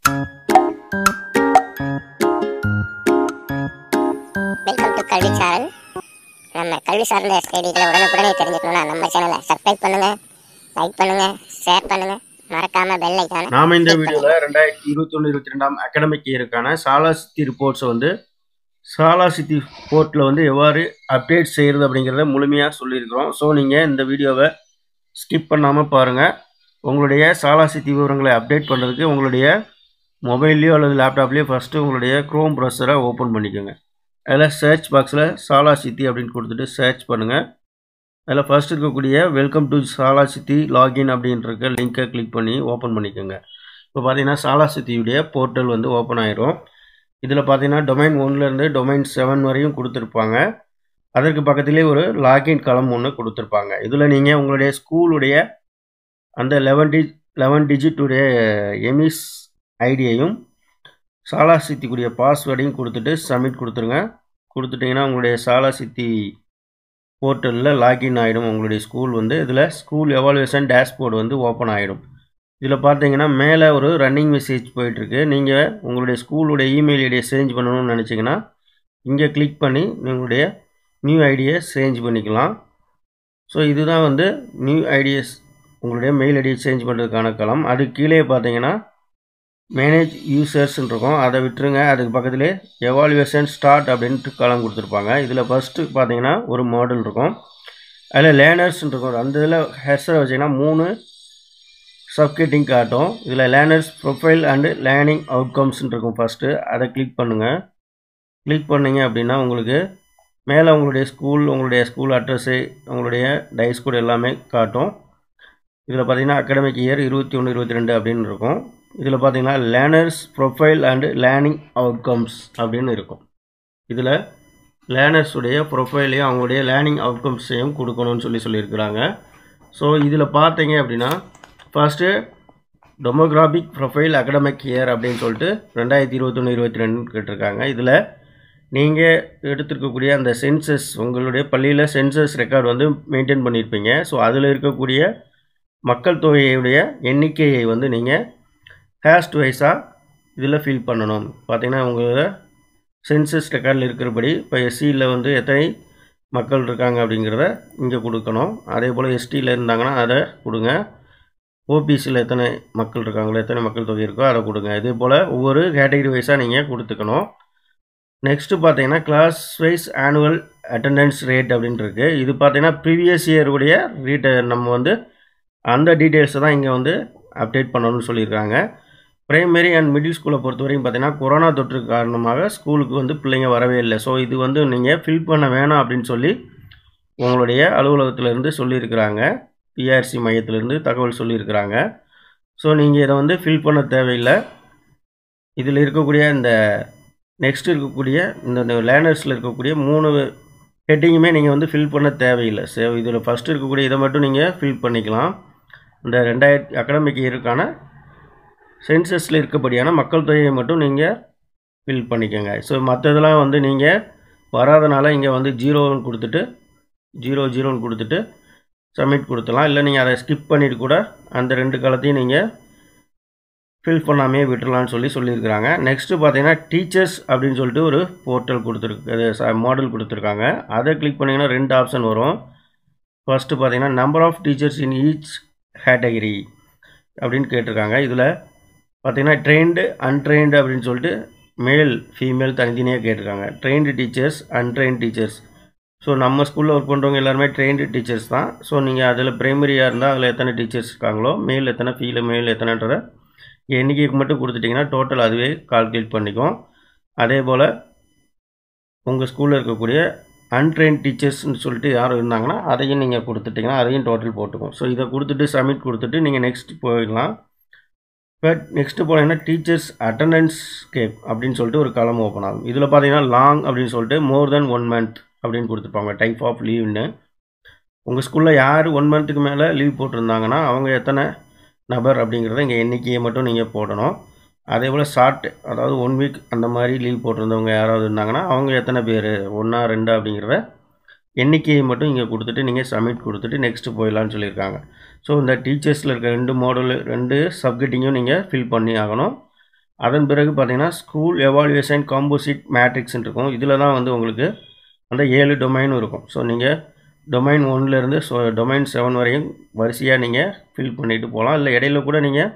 welcome to கல்வி channel நம்ம கல்வி சார்ந்த செய்திகளை உடனுக்குடனே தெரிஞ்சுக்கணும்னா நம்ம சேனலை சப்ஸ்கிரைப் பண்ணுங்க லைக் பண்ணுங்க ஷேர் பண்ணுங்க மறக்காம பெல் ஐக்கான நாம இந்த வீடியோவில் ரெண்டாயிரத்தி இருபத்தொன்று இருபத்தி ரெண்டாம் அகாடமிக் இயருக்கான சாலா சித்தி ரிப்போர்ட்ஸை வந்து சாலா சித்தி போர்ட்டில் வந்து எவ்வாறு அப்டேட் செய்கிறது அப்படிங்கிறத முழுமையாக சொல்லியிருக்கிறோம் ஸோ நீங்கள் இந்த வீடியோவை ஸ்கிப் பண்ணாமல் பாருங்கள் உங்களுடைய சாலா சித்தி விவரங்களை அப்டேட் பண்ணுறதுக்கு உங்களுடைய மொபைல்லையோ அல்லது லேப்டாப்லேயோ ஃபஸ்ட்டு உங்களுடைய க்ரோம் ப்ரௌசரை ஓப்பன் பண்ணிக்கோங்க அதில் சர்ச் பாக்ஸில் சாலா சித்தி அப்படின்னு கொடுத்துட்டு சர்ச் பண்ணுங்கள் அதில் ஃபர்ஸ்ட் இருக்கக்கூடிய வெல்கம் டு சாலா சித்தி லாகின் அப்படின்ற லிங்கை கிளிக் பண்ணி ஓப்பன் பண்ணிக்கோங்க இப்போ பார்த்தீங்கன்னா சாலா சித்தியுடைய போர்ட்டல் வந்து ஓப்பன் ஆயிரும் இதில் பார்த்தீங்கன்னா டொமைன் ஒன்லேருந்து டொமைன் செவன் வரையும் கொடுத்துருப்பாங்க அதற்கு பக்கத்திலே ஒரு லாகின் களம் ஒன்று கொடுத்துருப்பாங்க இதில் நீங்கள் உங்களுடைய ஸ்கூலுடைய அந்த லெவன் டி லெவன் டிஜிட்டுடைய எமிஸ் ஐடியையும் சாலா சித்திக்குரிய பாஸ்வேர்டையும் கொடுத்துட்டு சப்மிட் கொடுத்துருங்க கொடுத்துட்டிங்கன்னா உங்களுடைய சாலா சித்தி போர்ட்டலில் லாகின் ஆகிடும் உங்களுடைய ஸ்கூல் வந்து இதில் ஸ்கூல் எவாலுவேஷன் டேஷ்போர்டு வந்து ஓப்பன் ஆகிடும் இதில் பார்த்தீங்கன்னா மேலே ஒரு ரன்னிங் மெசேஜ் போயிட்டுருக்கு நீங்கள் உங்களுடைய ஸ்கூலுடைய இமெயில் ஐடியை சேஞ்ச் பண்ணணும்னு நினச்சிங்கன்னா இங்கே கிளிக் பண்ணி உங்களுடைய நியூ ஐடியை சேஞ்ச் பண்ணிக்கலாம் ஸோ இதுதான் வந்து நியூ ஐடியஸ் உங்களுடைய மெயில் ஐடியை சேஞ்ச் பண்ணுறதுக்கான களம் அது கீழே பார்த்தீங்கன்னா மேனேஜ் யூசர்ஸ்ன்னு இருக்கும் அதை விட்டுருங்க அதுக்கு பக்கத்துலேயே எவாலுவேஷன் ஸ்டார்ட் அப்படின்ட்டு காலம் கொடுத்துருப்பாங்க இதில் ஃபஸ்ட்டு பார்த்தீங்கன்னா ஒரு மாடல் இருக்கும் அதில் லேர்னர்ஸ்ன்னு இருக்கும் அந்த இதில் ஹெர்ஸரை வச்சிங்கன்னா மூணு சப்கெட்டிங் காட்டும் இதில் லேர்னர்ஸ் ப்ரொஃபைல் அண்டு லேர்னிங் அவுட்கம்ஸ்ன்னு இருக்கும் ஃபஸ்ட்டு அதை கிளிக் பண்ணுங்கள் கிளிக் பண்ணீங்க அப்படின்னா உங்களுக்கு மேலே உங்களுடைய ஸ்கூல் உங்களுடைய ஸ்கூல் அட்ரஸ்ஸு உங்களுடைய டைஸ் கோட் எல்லாமே காட்டும் இதில் பார்த்தீங்கன்னா அகாடமிக் இயர் இருபத்தி ஒன்று இருபத்தி ரெண்டு அப்படின்னு இருக்கும் இதில் பார்த்தீங்கன்னா learners profile and learning outcomes அப்படின்னு இருக்கும் இதில் லேர்னர்ஸுடைய ப்ரொஃபைலையும் அவங்களுடைய லேர்னிங் அவுட்கம்ஸையும் கொடுக்கணும்னு சொல்லி சொல்லியிருக்கிறாங்க ஸோ இதில் பார்த்தீங்க அப்படின்னா first demographic profile academic year அப்படின்னு சொல்லிட்டு ரெண்டாயிரத்தி இருபத்தொன்று இருபத்தி ரெண்டுன்னு கேட்டிருக்காங்க இதில் நீங்கள் எடுத்திருக்கக்கூடிய அந்த சென்சஸ் உங்களுடைய பள்ளியில் சென்சஸ் ரெக்கார்டு வந்து மெயின்டைன் பண்ணியிருப்பீங்க ஸோ அதில் இருக்கக்கூடிய மக்கள் தொகையுடைய எண்ணிக்கையை வந்து நீங்கள் ஹேஸ்ட் வைஸாக இதில் ஃபில் பண்ணணும் பார்த்தீங்கன்னா உங்களோட சென்சஸ் ரெக்கார்டில் இருக்கிறபடி இப்போ எஸ்சியில் வந்து எத்தனை மக்கள் இருக்காங்க அப்படிங்கிறத இங்கே கொடுக்கணும் அதே போல் எஸ்டியில் இருந்தாங்கன்னா அதை கொடுங்க ஓபிசியில் எத்தனை மக்கள் இருக்காங்களோ எத்தனை மக்கள் தொகை இருக்கோ அதை கொடுங்க இதே போல் ஒவ்வொரு கேட்டகரி வைஸாக நீங்கள் கொடுத்துக்கணும் நெக்ஸ்ட்டு பார்த்தீங்கன்னா class wise annual attendance rate அப்படின்னு இருக்கு இது பார்த்தீங்கன்னா ப்ரீவியஸ் இயருடைய ரீட்டை நம்ம வந்து அந்த டீட்டெயில்ஸை தான் இங்கே வந்து அப்டேட் பண்ணணும்னு சொல்லியிருக்காங்க பிரைமரி அண்ட் மிடில் ஸ்கூலை பொறுத்த வரைக்கும் பார்த்தீங்கன்னா கொரோனா தொற்று காரணமாக ஸ்கூலுக்கு வந்து பிள்ளைங்க வரவே இல்லை ஸோ இது வந்து நீங்கள் ஃபில் பண்ண வேணாம் அப்படின்னு சொல்லி உங்களுடைய அலுவலகத்திலேருந்து சொல்லியிருக்கிறாங்க பிஆர்சி மையத்திலேருந்து தகவல் சொல்லியிருக்கிறாங்க ஸோ நீங்கள் இதை வந்து ஃபில் பண்ண தேவையில்லை இதில் இருக்கக்கூடிய இந்த நெக்ஸ்ட் இருக்கக்கூடிய இந்த லேர்னர்ஸில் இருக்கக்கூடிய மூணு ஹெட்டிங்குமே நீங்கள் வந்து ஃபில் பண்ண தேவையில்லை ஸோ இதில் ஃபஸ்ட்டு இருக்கக்கூடிய இதை மட்டும் நீங்கள் ஃபில் பண்ணிக்கலாம் இந்த ரெண்டாயிரத்தி அகடமிக் இயருக்கான சென்சஸில் இருக்கபடியான மக்கள் தொகையை மட்டும் நீங்கள் ஃபில் பண்ணிக்கோங்க ஸோ மற்றதெல்லாம் வந்து நீங்கள் வராதனால இங்கே வந்து ஜீரோன்னு கொடுத்துட்டு ஜீரோ ஜீரோன்னு கொடுத்துட்டு சப்மிட் கொடுத்துலாம் இல்லை நீங்கள் அதை ஸ்கிப் பண்ணிட்டு கூட அந்த ரெண்டு காலத்தையும் நீங்கள் ஃபில் பண்ணாமே விட்டுறலாம்னு சொல்லி சொல்லியிருக்கிறாங்க நெக்ஸ்ட்டு பார்த்தீங்கன்னா டீச்சர்ஸ் அப்படின்னு சொல்லிட்டு ஒரு போர்ட்டல் கொடுத்துருக்கு மாடல் கொடுத்துருக்காங்க அதை கிளிக் பண்ணிங்கன்னா ரெண்டு ஆப்ஷன் வரும் ஃபஸ்ட்டு பார்த்தீங்கன்னா number of teachers in each category அப்படின்னு கேட்டிருக்காங்க இதில் பார்த்தீங்கன்னா ட்ரெயின்டு அன்ட்ரெயின்டு அப்படின்னு சொல்லிட்டு மேல் ஃபீமேல் தனித்தனியாக கேட்டிருக்காங்க trained teachers untrained teachers so நம்ம ஸ்கூலில் ஒர்க் பண்ணுறவங்க எல்லாருமே ட்ரெயின்டு டீச்சர்ஸ் தான் ஸோ நீங்கள் அதில் ப்ரைமரியாக இருந்தால் அதில் எத்தனை டீச்சர்ஸ் இருக்காங்களோ மேல் எத்தனை ஃபீல மேல் எத்தனைன்றத எண்ணிக்கைக்கு மட்டும் கொடுத்துட்டிங்கன்னா டோட்டல் அதுவே கால்குலேட் பண்ணிக்கும் அதே போல் உங்கள் ஸ்கூலில் இருக்கக்கூடிய அன்ட்ரெயின் டீச்சர்ஸ்னு சொல்லிட்டு யாரும் இருந்தாங்கன்னா அதையும் நீங்கள் கொடுத்துட்டிங்கன்னா அதையும் டோட்டல் போட்டுக்கும் ஸோ இதை கொடுத்துட்டு சப்மிட் கொடுத்துட்டு நீங்கள் நெக்ஸ்ட் போயிடலாம் இப்போ நெக்ஸ்ட்டு போனீங்கன்னா டீச்சர்ஸ் அட்டண்டன்ஸ் கேப் அப்படின்னு சொல்லிட்டு ஒரு காலம் ஓப்பன் ஆகும் இதில் பார்த்தீங்கன்னா லாங் அப்படின்னு சொல்லிட்டு மோர் தென் ஒன் மந்த் அப்படின்னு கொடுத்துருப்பாங்க டைப் ஆஃப் லீவ்னு உங்கள் ஸ்கூலில் யார் ஒன் மந்த்துக்கு மேலே லீவ் போட்டிருந்தாங்கன்னா அவங்க எத்தனை நபர் அப்படிங்கிறத இங்கே எண்ணிக்கையை மட்டும் நீங்கள் போடணும் அதே போல் ஷார்ட் அதாவது ஒன் வீக் அந்த மாதிரி லீவ் போட்டிருந்தவங்க யாராவது இருந்தாங்கன்னா அவங்க எத்தனை பேர் ஒன்றா ரெண்டா அப்படிங்கிறத எண்ணிக்கையை மட்டும் இங்கே கொடுத்துட்டு நீங்கள் சப்மிட் கொடுத்துட்டு நெக்ஸ்ட்டு போயிடலான்னு சொல்லியிருக்காங்க ஸோ இந்த டீச்சர்ஸில் இருக்க ரெண்டு மாடல் ரெண்டு சப்கெட்டிங்கும் நீங்கள் ஃபில் பண்ணி ஆகணும் அதன் பிறகு பார்த்தீங்கன்னா ஸ்கூல் எவாலுவேஷன் காம்போசிட் மேட்ரிக்ஸ்ன்னு இருக்கும் இதில் தான் வந்து உங்களுக்கு அந்த ஏழு டொமைனும் இருக்கும் ஸோ நீங்கள் டொமைன் ஒன்லேருந்து ஸோ டொமைன் செவன் வரையும் வரிசையாக நீங்கள் ஃபில் பண்ணிட்டு போகலாம் இல்லை இடையில கூட நீங்கள்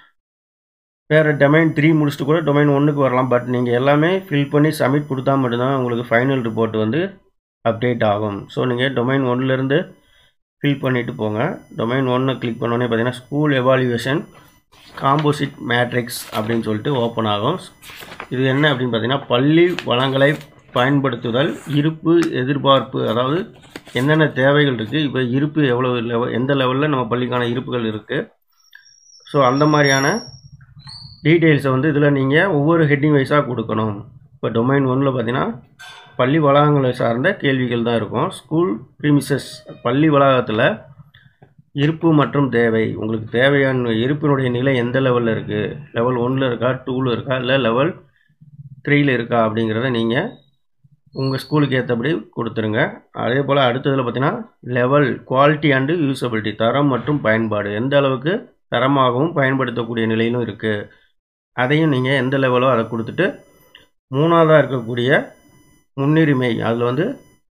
வேறு டொமைன் த்ரீ முடிச்சுட்டு கூட டொமைன் ஒன்றுக்கு வரலாம் பட் நீங்கள் எல்லாமே ஃபில் பண்ணி சப்மிட் கொடுத்தா மட்டும்தான் உங்களுக்கு ஃபைனல் ரிப்போர்ட் வந்து அப்டேட் ஆகும் ஸோ நீங்கள் டொமைன் ஒன்லேருந்து ஃபில் பண்ணிவிட்டு போங்க டொமைன் ஒன்று கிளிக் பண்ணோன்னே பார்த்தீங்கன்னா ஸ்கூல் எவாலுவேஷன் காம்போசிட் மேட்ரிக்ஸ் அப்படின்னு சொல்லிட்டு ஓப்பன் ஆகும் இது என்ன அப்படின்னு பார்த்தீங்கன்னா பள்ளி வளங்களை பயன்படுத்துதல் இருப்பு எதிர்பார்ப்பு அதாவது என்னென்ன தேவைகள் இருக்குது இப்போ இருப்பு எவ்வளோ லெவல் எந்த லெவலில் நம்ம பள்ளிக்கான இருப்புகள் இருக்குது ஸோ அந்த மாதிரியான டீட்டெயில்ஸை வந்து இதில் நீங்கள் ஒவ்வொரு ஹெட்டிங் வைஸாக கொடுக்கணும் இப்போ டொமைன் ஒன்றில் பார்த்தீங்கன்னா பள்ளி வளாகங்களை சார்ந்த கேள்விகள் தான் இருக்கும் ஸ்கூல் ப்ரீமிசஸ் பள்ளி வளாகத்தில் இருப்பு மற்றும் தேவை உங்களுக்கு தேவையான இருப்பினுடைய நிலை எந்த லெவலில் இருக்குது லெவல் ஒன்றில் இருக்கா டூவில் இருக்கா இல்லை லெவல் த்ரீயில் இருக்கா அப்படிங்கிறத நீங்கள் உங்கள் ஸ்கூலுக்கு ஏற்றபடி கொடுத்துருங்க அதே போல் அடுத்ததில் பார்த்தீங்கன்னா லெவல் குவாலிட்டி அண்டு யூசபிலிட்டி தரம் மற்றும் பயன்பாடு எந்த அளவுக்கு தரமாகவும் பயன்படுத்தக்கூடிய நிலையிலும் இருக்குது அதையும் நீங்கள் எந்த லெவலோ அதை கொடுத்துட்டு மூணாவதாக இருக்கக்கூடிய முன்னுரிமை அதில் வந்து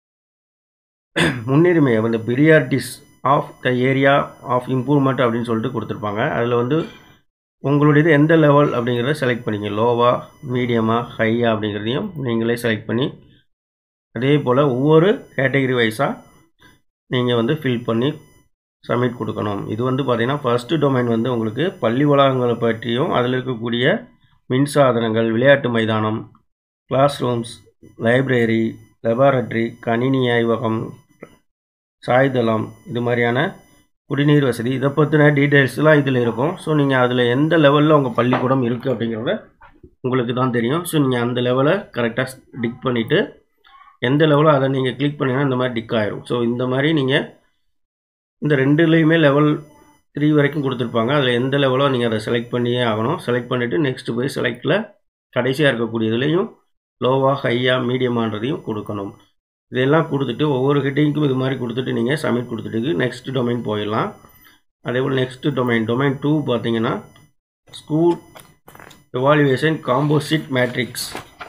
முன்னுரிமை வந்து priorities of the area of improvement அப்படின்னு சொல்லிட்டு கொடுத்துருப்பாங்க அதில் வந்து உங்களுடையது எந்த லெவல் அப்படிங்கிறத செலக்ட் பண்ணிங்க லோவா மீடியமா ஹையா அப்படிங்கிறதையும் நீங்களே செலக்ட் பண்ணி அதே போல் ஒவ்வொரு கேட்டகரி வைஸாக நீங்கள் வந்து ஃபில் பண்ணி சப்மிட் கொடுக்கணும் இது வந்து பார்த்திங்கன்னா ஃபஸ்ட்டு டொமைன் வந்து உங்களுக்கு பள்ளி வளாகங்களை பற்றியும் அதில் இருக்கக்கூடிய மின்சாதனங்கள் விளையாட்டு மைதானம் கிளாஸ் ரூம்ஸ் லைப்ரரி லெபார்டரி கணினி ஆய்வகம் சாய்தளம் இது மாதிரியான குடிநீர் வசதி இதை பற்றின டீட்டெயில்ஸ்லாம் இதில் இருக்கும் ஸோ நீங்கள் அதில் எந்த லெவலில் உங்கள் பள்ளிக்கூடம் இருக்குது அப்படிங்கிறத உங்களுக்கு தான் தெரியும் ஸோ நீங்கள் அந்த லெவலை கரெக்டாக டிக் பண்ணிவிட்டு எந்த லெவலோ அதை நீங்கள் கிளிக் பண்ணிங்கன்னா இந்த மாதிரி டிக் ஆயிரும் ஸோ இந்த மாதிரி நீங்கள் இந்த ரெண்டுலேயுமே லெவல் த்ரீ வரைக்கும் கொடுத்துருப்பாங்க அதில் எந்த லெவலோ நீங்கள் அதை செலக்ட் பண்ணியே ஆகணும் செலக்ட் பண்ணிவிட்டு நெக்ஸ்ட்டு போய் செலக்டில் கடைசியாக இருக்கக்கூடியதுலேயும் லோவா ஹையா மீடியமான்றதையும் கொடுக்கணும் இதெல்லாம் கொடுத்துட்டு ஒவ்வொரு ஹெட்டிங்க்கும் இது மாதிரி கொடுத்துட்டு நீங்கள் சப்மிட் கொடுத்துட்டு நெக்ஸ்ட் டொமைன் போயிடலாம் அதே போல் நெக்ஸ்ட் டொமைன் டொமைன் டூ பார்த்தீங்கன்னா ஸ்கூல் எவாலுவேஷன் காம்போசிட் மேட்ரிக்ஸ்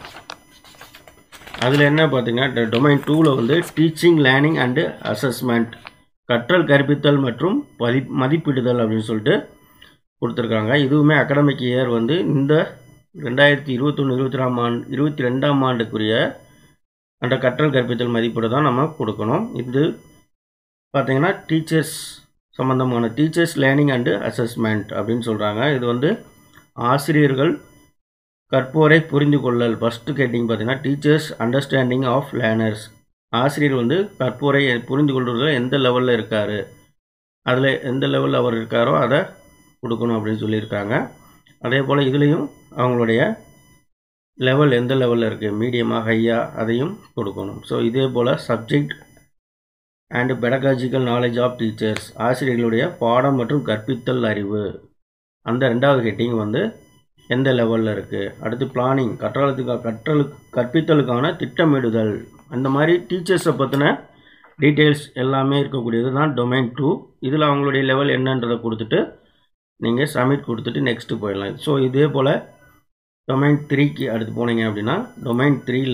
அதில் என்ன பார்த்தீங்கன்னா டொமைன் டூவில் வந்து டீச்சிங் லேர்னிங் அண்டு அசஸ்மெண்ட் கற்றல் கற்பித்தல் மற்றும் மதி மதிப்பிடுதல் அப்படின்னு சொல்லிட்டு கொடுத்துருக்காங்க இதுவுமே அகடமிக் இயர் வந்து இந்த ரெண்டாயிரத்தி இருபத்தொன்று இருபத்தி ரெண்டாம் ஆண்டு இருபத்தி ரெண்டாம் ஆண்டுக்குரிய அந்த கற்றல் கற்பித்தல் மதிப்பீடு தான் நம்ம கொடுக்கணும் இது பார்த்தீங்கன்னா டீச்சர்ஸ் சம்மந்தமான டீச்சர்ஸ் லேர்னிங் அண்டு அசஸ்மெண்ட் அப்படின்னு சொல்கிறாங்க இது வந்து ஆசிரியர்கள் கற்போரை புரிந்து கொள்ளல் ஃபஸ்ட்டு கேட்டிங் பார்த்தீங்கன்னா டீச்சர்ஸ் அண்டர்ஸ்டாண்டிங் ஆஃப் லேர்னர்ஸ் ஆசிரியர் வந்து கற்போரை புரிந்து கொள்வதில் எந்த லெவலில் இருக்கார் அதில் எந்த லெவலில் அவர் இருக்காரோ அதை கொடுக்கணும் அப்படின்னு சொல்லியிருக்காங்க அதே போல் இதுலேயும் அவங்களுடைய லெவல் எந்த லெவலில் இருக்குது மீடியமாக ஹையா அதையும் கொடுக்கணும் ஸோ இதே போல் subject and pedagogical knowledge of teachers ஆசிரியர்களுடைய பாடம் மற்றும் கற்பித்தல் அறிவு அந்த ரெண்டாவது ஹெட்டிங் வந்து எந்த லெவலில் இருக்குது அடுத்து பிளானிங் கற்றலுக்கு கற்றலுக்கு கற்பித்தலுக்கான திட்டமிடுதல் அந்த மாதிரி டீச்சர்ஸை பற்றின டீட்டெயில்ஸ் எல்லாமே இருக்கக்கூடியது தான் டொமைன் டூ இதில் அவங்களுடைய லெவல் என்னன்றதை கொடுத்துட்டு நீங்கள் சப்மிட் கொடுத்துட்டு நெக்ஸ்ட்டு போயிடலாம் ஸோ இதே போல் டொமைன் த்ரீக்கு அடுத்து போனீங்க அப்படின்னா டொமைன் த்ரீயில்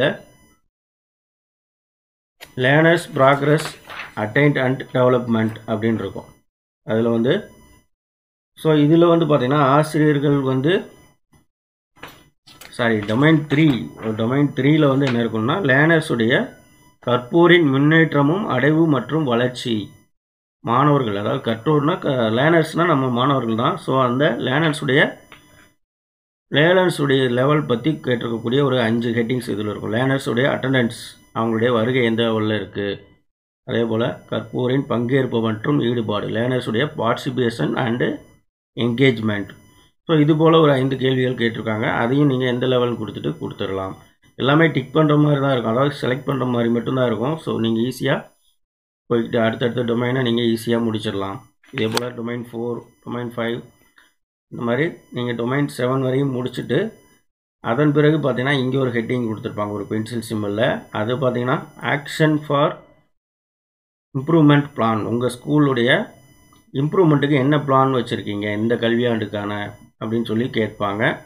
learners progress attained and development அப்படின்னு இருக்கும் அதில் வந்து ஸோ இதில் வந்து பார்த்திங்கன்னா ஆசிரியர்கள் வந்து சாரி டொமைன் த்ரீ டொமைன் த்ரீயில் வந்து என்ன இருக்குன்னா லேர்னர்ஸுடைய கற்போரின் முன்னேற்றமும் அடைவு மற்றும் வளர்ச்சி மாணவர்கள் அதாவது கற்றோர்னா க லேர்னர்ஸ்னால் நம்ம மாணவர்கள் தான் ஸோ அந்த லேர்னர்ஸுடைய லேர்னர்ஸுடைய லெவல் பற்றி கேட்டிருக்கக்கூடிய ஒரு அஞ்சு ஹெட்டிங்ஸ் இதில் இருக்கும் லேர்னர்ஸுடைய அட்டண்டன்ஸ் அவங்களுடைய வருகை எந்த லெவலில் இருக்குது அதே போல் கற்போரின் பங்கேற்பு மற்றும் ஈடுபாடு லேர்னர்ஸுடைய பார்ட்டிசிபேஷன் அண்டு என்கேஜ்மெண்ட் ஸோ இது போல் ஒரு ஐந்து கேள்விகள் கேட்டிருக்காங்க அதையும் நீங்கள் எந்த லெவல் கொடுத்துட்டு கொடுத்துடலாம் எல்லாமே டிக் பண்ணுற மாதிரி தான் இருக்கும் அதாவது செலக்ட் பண்ணுற மாதிரி மட்டும்தான் இருக்கும் ஸோ நீங்கள் ஈஸியாக போய்கிட்டு அடுத்தடுத்த டொமைனை நீங்கள் ஈஸியாக முடிச்சிடலாம் இதே போல் டொமைன் ஃபோர் டொமைன் ஃபைவ் இந்த மாதிரி நீங்கள் டொமைன் செவன் வரையும் முடிச்சுட்டு அதன் பிறகு பார்த்தீங்கன்னா இங்கே ஒரு ஹெட்டிங் கொடுத்துருப்பாங்க ஒரு பென்சில் சிம்பிளில் அது பார்த்தீங்கன்னா ஆக்ஷன் ஃபார் இம்ப்ரூவ்மெண்ட் பிளான் உங்கள் ஸ்கூலுடைய இம்ப்ரூவ்மெண்ட்டுக்கு என்ன பிளான் வச்சுருக்கீங்க இந்த கல்வியாண்டுக்கான அப்படின்னு சொல்லி கேட்பாங்க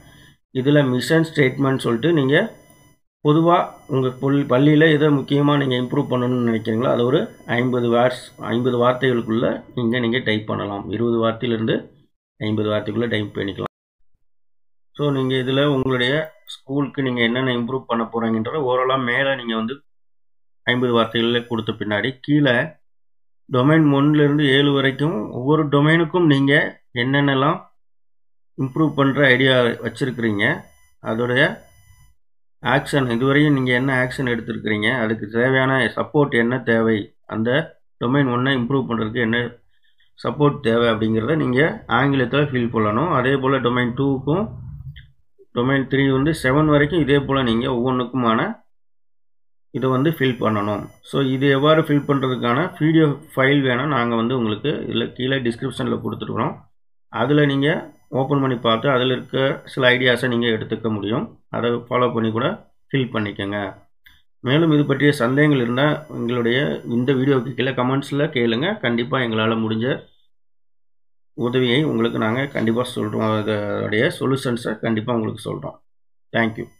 இதில் மிஷன் ஸ்டேட்மெண்ட் சொல்லிட்டு நீங்கள் பொதுவாக உங்கள் புல் பள்ளியில் எதை முக்கியமாக நீங்கள் இம்ப்ரூவ் பண்ணணும்னு நினைக்கிறீங்களோ அது ஒரு ஐம்பது வேர்ட்ஸ் ஐம்பது வார்த்தைகளுக்குள்ளே நீங்கள் நீங்கள் டைப் பண்ணலாம் இருபது வார்த்தையிலேருந்து ஐம்பது வார்த்தைக்குள்ளே டைப் பண்ணிக்கலாம் ஸோ நீங்கள் இதில் உங்களுடைய ஸ்கூலுக்கு நீங்கள் என்னென்ன இம்ப்ரூவ் பண்ண போகிறீங்கன்றத ஓரளவு மேலே நீங்கள் வந்து ஐம்பது வார்த்தைகளில் கொடுத்த பின்னாடி கீழே டொமைன் ஒன்றுலேருந்து ஏழு வரைக்கும் ஒவ்வொரு டொமைனுக்கும் நீங்கள் என்னென்னலாம் இம்ப்ரூவ் பண்ணுற ஐடியா வச்சுருக்கிறீங்க அதோடைய ஆக்ஷன் இதுவரையும் நீங்கள் என்ன ஆக்ஷன் எடுத்திருக்கிறீங்க அதுக்கு தேவையான சப்போர்ட் என்ன தேவை அந்த டொமைன் ஒன்றை இம்ப்ரூவ் பண்ணுறதுக்கு என்ன சப்போர்ட் தேவை அப்படிங்கிறத நீங்கள் ஆங்கிலத்தில் ஃபில் பண்ணணும் அதே போல் டொமைன் டூவுக்கும் டொமைன் த்ரீ வந்து செவன் வரைக்கும் இதே போல் நீங்கள் ஒவ்வொன்றுக்குமான இதை வந்து ஃபில் பண்ணணும் ஸோ இது எவ்வாறு ஃபில் பண்ணுறதுக்கான வீடியோ ஃபைல் வேணால் நாங்கள் வந்து உங்களுக்கு இதில் கீழே டிஸ்கிரிப்ஷனில் கொடுத்துருக்குறோம் அதில் நீங்கள் ஓப்பன் பண்ணி பார்த்து அதில் இருக்க சில ஐடியாஸை நீங்கள் எடுத்துக்க முடியும் அதை ஃபாலோ பண்ணி கூட ஃபில் பண்ணிக்கோங்க மேலும் இது பற்றிய சந்தேகங்கள் இருந்தால் எங்களுடைய இந்த வீடியோவுக்கு கீழே கமெண்ட்ஸில் கேளுங்க கண்டிப்பாக எங்களால் முடிஞ்ச உதவியை உங்களுக்கு நாங்கள் கண்டிப்பாக சொல்கிறோம் அதோடைய சொல்யூஷன்ஸை கண்டிப்பாக உங்களுக்கு சொல்கிறோம் தேங்க்யூ